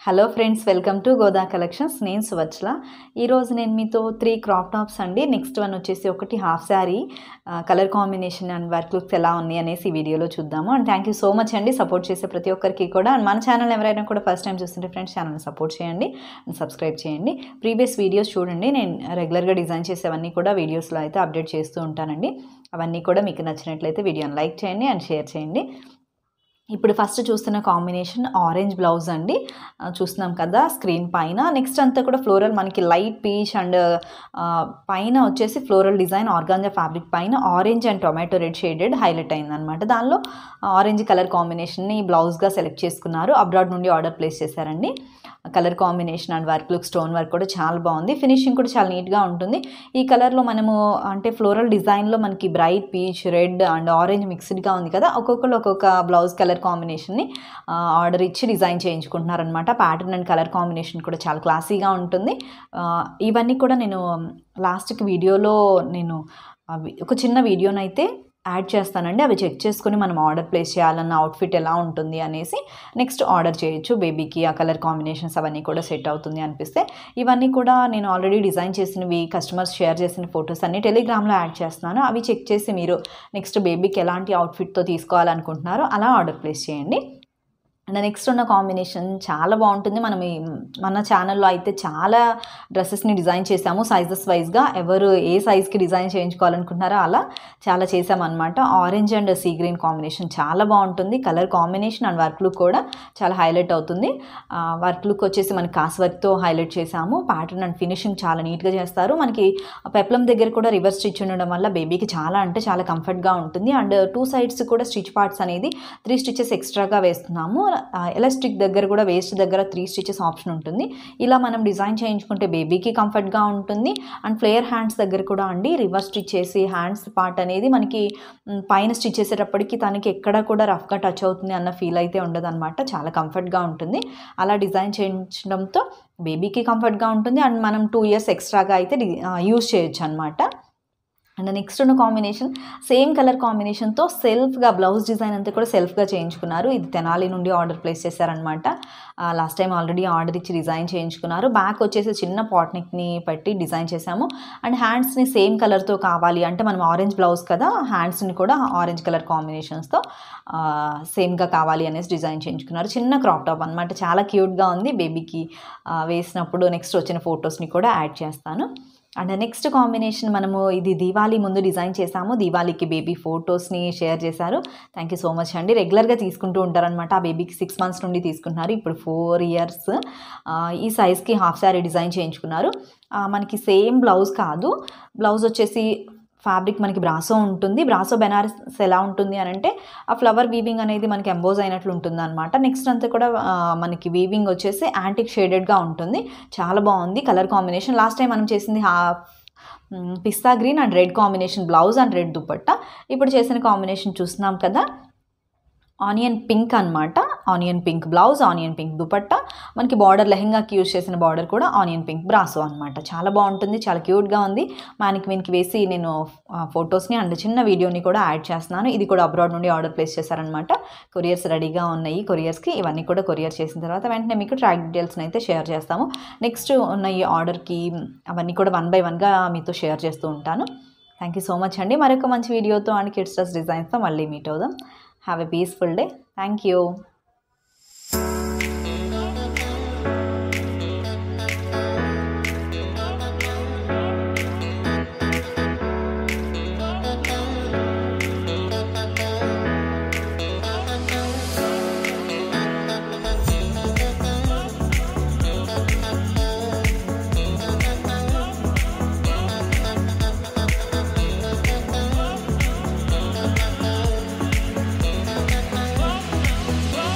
hello friends welcome to Goda collections నేను సువత్సల ఈరోజు నేను మీతో త్రీ క్రాప్ టాప్స్ అండి నెక్స్ట్ వన్ వచ్చేసి ఒకటి half sari colour combination and work looks ఎలా ఉన్నాయి అనేసి ఈ వీడియోలో చూద్దాము and thank you so much అండి సపోర్ట్ చేసే ప్రతి ఒక్కరికి కూడా అండ్ మన ఛానల్ ఎవరైనా కూడా ఫస్ట్ టైం చూస్తుంటే ఫ్రెండ్స్ ఛానల్ని సపోర్ట్ చేయండి అండ్ సబ్స్క్రైబ్ చేయండి ప్రీవియస్ వీడియోస్ చూడండి నేను రెగ్యులర్గా డిజైన్ చేసేవన్నీ కూడా వీడియోస్లో అయితే అప్డేట్ చేస్తూ ఉంటానండి అవన్నీ కూడా మీకు నచ్చినట్లయితే వీడియోని లైక్ చేయండి అండ్ షేర్ చేయండి ఇప్పుడు ఫస్ట్ చూస్తున్న కాంబినేషన్ ఆరెంజ్ బ్లౌజ్ అండి ఆ, చూస్తున్నాం కదా స్క్రీన్ పైన నెక్స్ట్ అంతా కూడా ఫ్లోరల్ మనకి లైట్ పీచ్ అండ్ పైన వచ్చేసి ఫ్లోరల్ డిజైన్ ఆర్గాంజా ఫ్యాబ్రిక్ పైన orange and tomato red shaded highlight అయిందనమాట దానిలో ఆరెంజ్ కలర్ కాంబినేషన్ని బ్లౌజ్గా సెలెక్ట్ చేసుకున్నారు అబ్రాడ్ నుండి ఆర్డర్ ప్లేస్ చేశారండి colour combination and work look stone work కూడా చాలా బాగుంది ఫినిషింగ్ కూడా చాలా నీట్గా ఉంటుంది ఈ కలర్లో మనము అంటే ఫ్లోరల్ డిజైన్లో మనకి bright peach red and orange మిక్స్డ్గా ఉంది కదా ఒక్కొక్కరు ఒక్కొక్క బ్లౌజ్ కలర్ కాంబినేషన్ని ఆర్డర్ ఇచ్చి డిజైన్ చేయించుకుంటున్నారనమాట ప్యాటర్న్ అండ్ కలర్ కాంబినేషన్ కూడా చాలా క్లాసీగా ఉంటుంది ఆ, ఇవన్నీ కూడా నేను లాస్ట్కి వీడియోలో నేను అవి ఒక చిన్న వీడియోనైతే యాడ్ చేస్తానండి అవి చెక్ చేసుకొని మనం ఆర్డర్ ప్లేస్ చేయాలన్న అవుట్ఫిట్ ఎలా ఉంటుంది అనేసి నెక్స్ట్ ఆర్డర్ చేయొచ్చు బేబీకి ఆ కలర్ కాంబినేషన్స్ అవన్నీ కూడా సెట్ అవుతుంది అనిపిస్తే ఇవన్నీ కూడా నేను ఆల్రెడీ డిజైన్ చేసినవి కస్టమర్స్ షేర్ చేసిన ఫొటోస్ అన్ని టెలిగ్రామ్లో యాడ్ చేస్తున్నాను అవి చెక్ చేసి మీరు నెక్స్ట్ బేబీకి ఎలాంటి అవుట్ఫిట్తో తీసుకోవాలనుకుంటున్నారో అలా ఆర్డర్ ప్లేస్ చేయండి అండ్ నెక్స్ట్ ఉన్న కాంబినేషన్ చాలా బాగుంటుంది మనం ఈ మన ఛానల్లో అయితే చాలా డ్రెస్సెస్ని డిజైన్ చేసాము సైజెస్ వైజ్గా ఎవరు ఏ సైజ్కి డిజైన్ చేయించుకోవాలనుకుంటున్నారో అలా చాలా చేసామన్నమాట orange and sea green combination చాలా బాగుంటుంది colour combination and work look కూడా చాలా హైలైట్ అవుతుంది వర్క్ లుక్ వచ్చేసి మనకి కాస్ వర్క్తో హైలైట్ చేసాము ప్యాటర్న్ అండ్ ఫినిషింగ్ చాలా నీట్గా చేస్తారు మనకి పెప్లం దగ్గర కూడా రివర్స్ స్టిచ్ ఉండడం వల్ల బేబీకి చాలా అంటే చాలా కంఫర్ట్గా ఉంటుంది అండ్ టూ సైడ్స్ కూడా స్టిచ్ పార్ట్స్ అనేది త్రీ స్టిచెస్ ఎక్స్ట్రాగా వేస్తున్నాము ఎలాస్టిక్ దగ్గర కూడా వేస్ట్ దగ్గర త్రీ స్టిచెస్ ఆప్షన్ ఉంటుంది ఇలా మనం డిజైన్ చేయించుకుంటే బేబీకి కంఫర్ట్గా ఉంటుంది అండ్ ఫ్లేయర్ హ్యాండ్స్ దగ్గర కూడా అండి రివర్స్ స్టిచ్ చేసి హ్యాండ్స్ పార్ట్ అనేది మనకి మ్, పైన స్టిచ్ చేసేటప్పటికి తనకి ఎక్కడ కూడా రఫ్గా టచ్ అవుతుంది అన్న ఫీల్ అయితే ఉండదన్నమాట చాలా కంఫర్ట్గా ఉంటుంది అలా డిజైన్ చేయించడంతో బేబీకి కంఫర్ట్గా ఉంటుంది అండ్ మనం టూ ఇయర్స్ ఎక్స్ట్రాగా అయితే యూజ్ చేయొచ్చు అనమాట అండ్ నెక్స్ట్ ఉన్న కాంబినేషన్ సేమ్ కలర్ కాంబినేషన్తో సెల్ఫ్గా బ్లౌజ్ డిజైన్ అంతా కూడా సెల్ఫ్గా చేయించుకున్నారు ఇది తెనాలి నుండి ఆర్డర్ ప్లేస్ చేశారనమాట లాస్ట్ టైం ఆల్రెడీ ఆర్డర్ ఇచ్చి డిజైన్ చేయించుకున్నారు బ్యాక్ వచ్చేసి చిన్న పాట్నిక్ని పెట్టి డిజైన్ చేశాము అండ్ హ్యాండ్స్ని సేమ్ కలర్తో కావాలి అంటే మనం ఆరెంజ్ బ్లౌజ్ కదా హ్యాండ్స్ని కూడా ఆరెంజ్ కలర్ కాంబినేషన్స్తో సేమ్గా కావాలి అనేసి డిజైన్ చేయించుకున్నారు చిన్న క్రాప్ టాప్ అనమాట చాలా క్యూట్గా ఉంది బేబీకి వేసినప్పుడు నెక్స్ట్ వచ్చిన ఫొటోస్ని కూడా యాడ్ చేస్తాను అండ్ నెక్స్ట్ కాంబినేషన్ మనము ఇది దీవాళీ ముందు డిజైన్ చేసాము దీవాళీకి బేబీ ఫొటోస్ని షేర్ చేశారు థ్యాంక్ యూ సో మచ్ అండి రెగ్యులర్గా తీసుకుంటూ ఉంటారనమాట ఆ బేబీకి సిక్స్ మంత్స్ నుండి తీసుకుంటున్నారు ఇప్పుడు ఫోర్ ఇయర్స్ ఈ సైజ్కి హాఫ్ శారీ డిజైన్ చేయించుకున్నారు ఆ, మనకి సేమ్ బ్లౌజ్ కాదు బ్లౌజ్ వచ్చేసి ఫ్యాబ్రిక్ మనకి బ్రాసో ఉంటుంది బ్రాసో బెనారస్ ఎలా ఉంటుంది అని అంటే ఆ ఫ్లవర్ వీవింగ్ అనేది మనకి ఎంబోజ్ అయినట్లు ఉంటుంది అనమాట నెక్స్ట్ అంతా కూడా ఆ, మనకి వీవింగ్ వచ్చేసి యాంటిక్ షేడెడ్గా ఉంటుంది చాలా బాగుంది కలర్ కాంబినేషన్ లాస్ట్ టైం మనం చేసింది half pista green and red combination blouse and red dupatta ఇప్పుడు చేసిన కాంబినేషన్ చూస్తున్నాం కదా ఆనియన్ పింక్ అన్నమాట onion pink blouse onion pink dupatta మనకి బార్డర్ లెహెంగాకి యూజ్ చేసిన బార్డర్ కూడా ఆనియన్ పింక్ బ్రాసో అనమాట చాలా బాగుంటుంది చాలా క్యూట్గా ఉంది మానికి వీనికి వేసి నేను ఫొటోస్ని అండ్ చిన్న వీడియోని కూడా యాడ్ చేస్తున్నాను ఇది కూడా అబ్రాడ్ నుండి ఆర్డర్ ప్లేస్ చేశారనమాట కొరియర్స్ రెడీగా ఉన్నాయి కొరియర్స్కి ఇవన్నీ కూడా కొరియర్ చేసిన తర్వాత వెంటనే మీకు ట్రాక్ డీటెయిల్స్ని అయితే షేర్ చేస్తాము నెక్స్ట్ ఉన్న ఈ ఆర్డర్కి అవన్నీ కూడా వన్ బై వన్గా మీతో షేర్ చేస్తూ ఉంటాను థ్యాంక్ యూ సో మచ్ అండి మరొక మంచి వీడియోతో అండ్ కిడ్స్ డ్రెస్ డిజైన్స్తో మళ్ళీ మీట్ అవుదాం have a peaceful day thank you Thank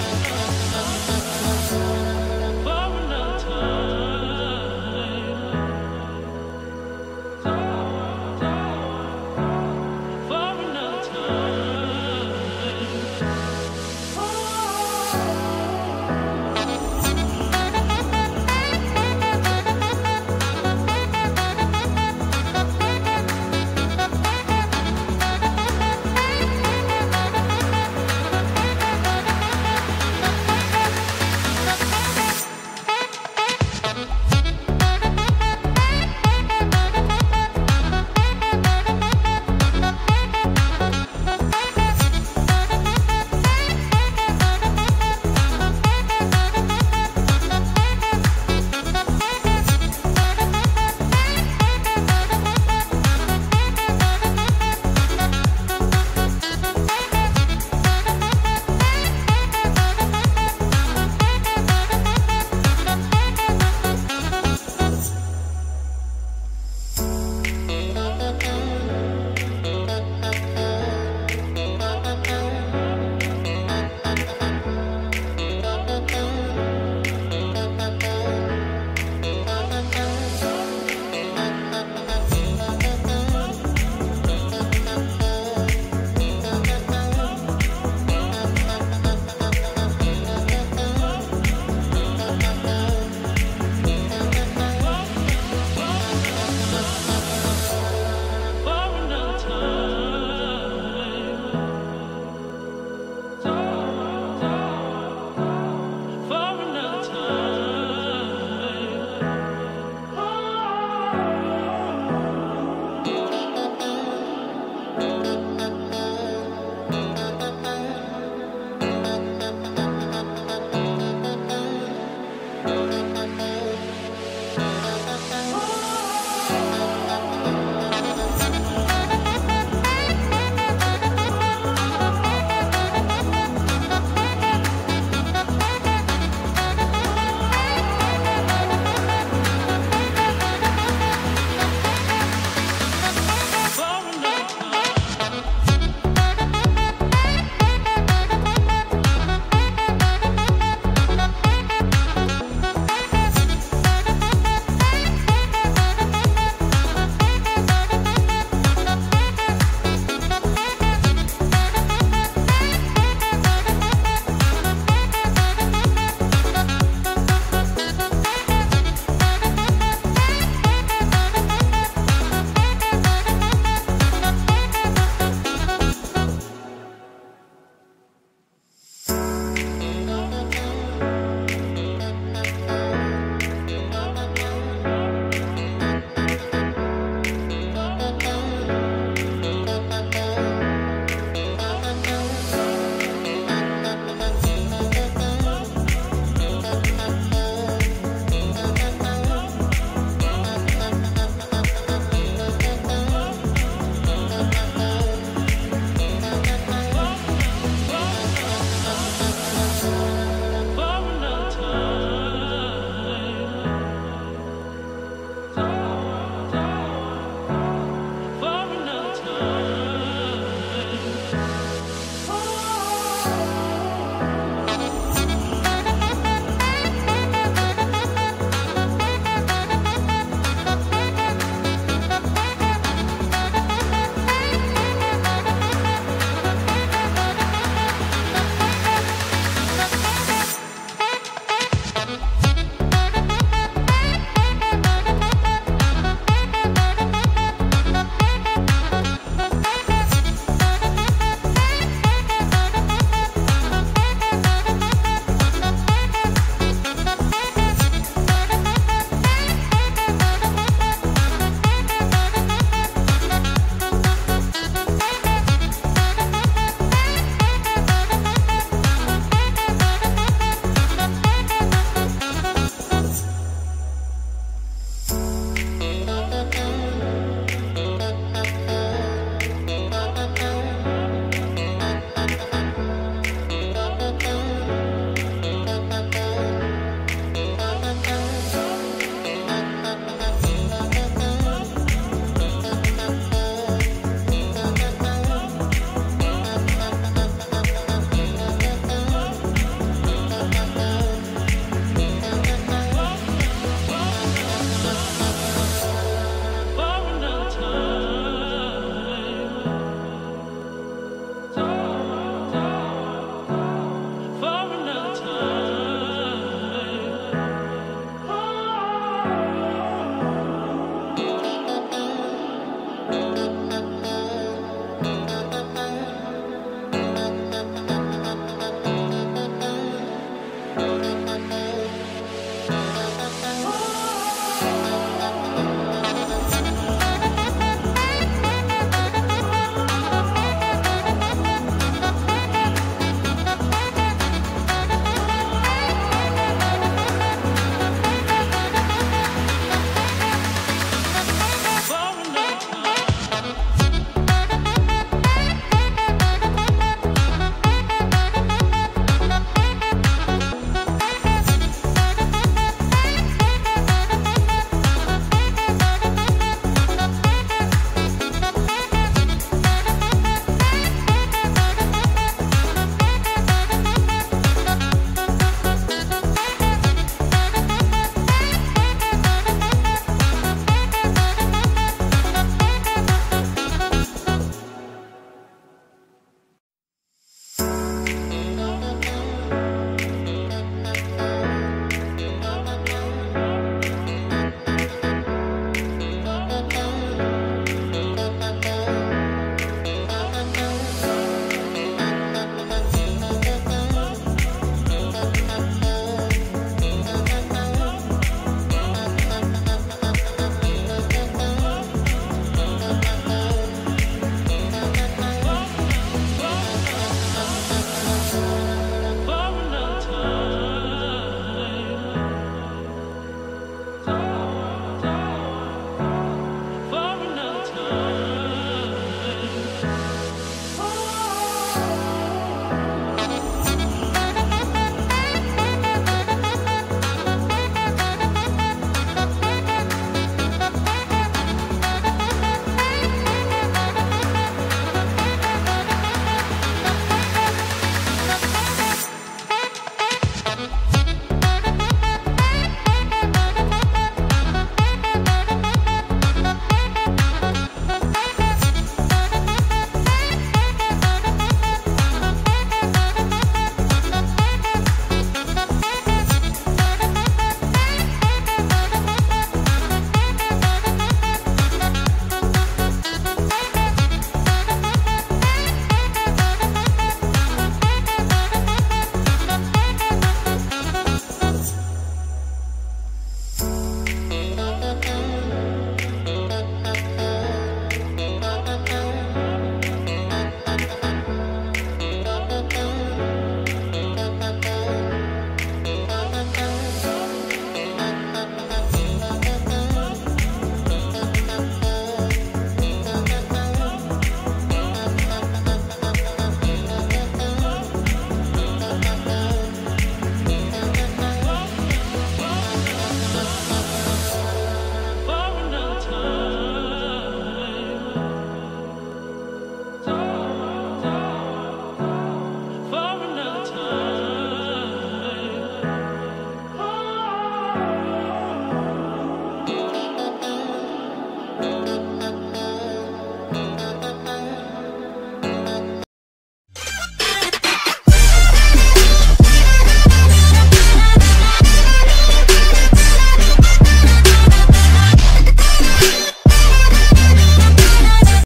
Thank